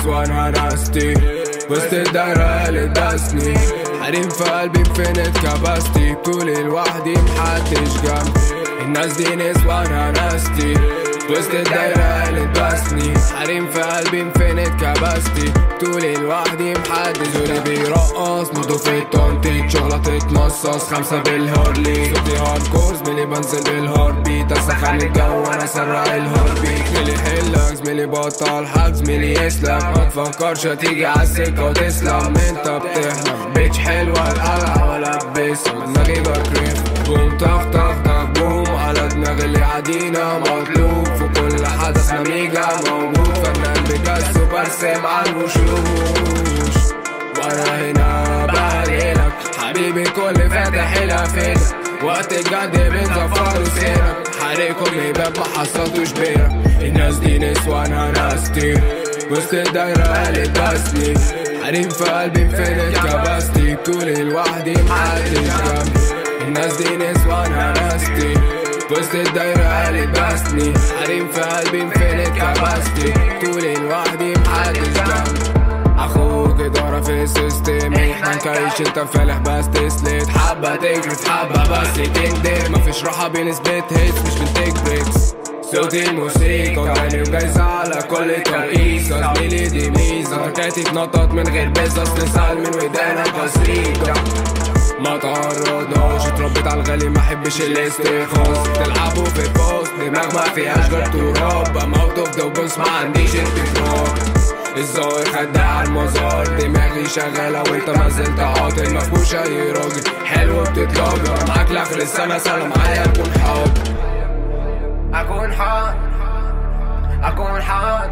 نسوان هنستي وسط الدايرة اللي داسني حريم في قلبي انفينيت كاباستي طولي لوحدي محدش جنبي الناس دي نسوان هنستي وسط الدايرة اللي داسني حريم في قلبي انفينيت كاباستي طولي لوحدي محدش واللي بيرقص موضوع في التونتيت شغلة تتمصص خمسة بالهارلي صوتي هارد كور زميلي بنزل بالهارد بيت اسخن الجو وانا اسرع الهارد بيت زميلي حلك زميلي بطل حق زميلي يسلك ما تفكرش هتيجي عالسكة وتسلم انت بتحلم بيتش حلوة القلعة ولا بسم دماغي بكريم بوم طخ طخ طخ بوم على دماغ اللي عادينا مطلوب في كل حدث نميجة موجود فنان بيكاسو برسم على الوشوش وانا هنا بهريلك حبيبي كل فاتح الافيلك وقت الجد بنزفر سيرك حريكم يباب ما حصلتوش بيرك الناس دي نسوانها ناستي وسط الدايرة اللي داسني حريم في قلبي انفينيت كاباستي طولي لوحدي محدش جنبي الناس دي نسوانها ناستي وسط الدايرة اللي داسني حريم في قلبي انفينيت كاباستي طولي لوحدي محدش جنبي اخوك ادارة في السيستم احنا نكايش انت فالح بس تسلت حبة تجري حبة بس تندم مفيش راحة بنسبة هيتس مش بنتيك بريكس صوتي الموسيقى غني وجايزة على كل ترقيصة زميلي دي ميزة حكايتي تنطط من غير بيزنس نسأل من ودانك قصيدة ما تعرضناش اتربيت على الغالي ما احبش الاستخلاص تلعبوا في بوست دماغ ما فيهاش غير تراب ام اوت اوف ذا بوكس ما عنديش انتظار الظاهر خداع على المزار دماغي شغالة وانت ما زلت عاطل مفهوش اي راجل حلو بتتلاجر معاك لاخر السنة سنة معايا اكون حاضر أكون حاضر أكون حاضر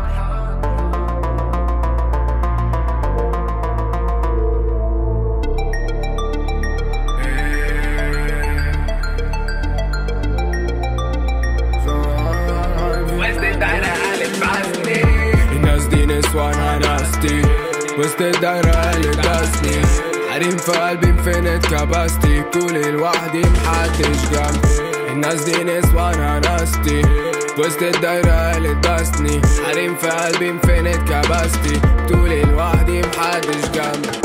وسط الدايرة ألف بعزني الناس دي نسوانها ناستي وسط الدايرة اللي داسني حريم في قلبي انفينيت كاباستي طولي لوحدي محدش جنبي الناس دي نسوانها ناستي وسط الدايرة اللي داسني حريم في قلبي انفينيت كاباستي طولي لوحدي محدش جنبي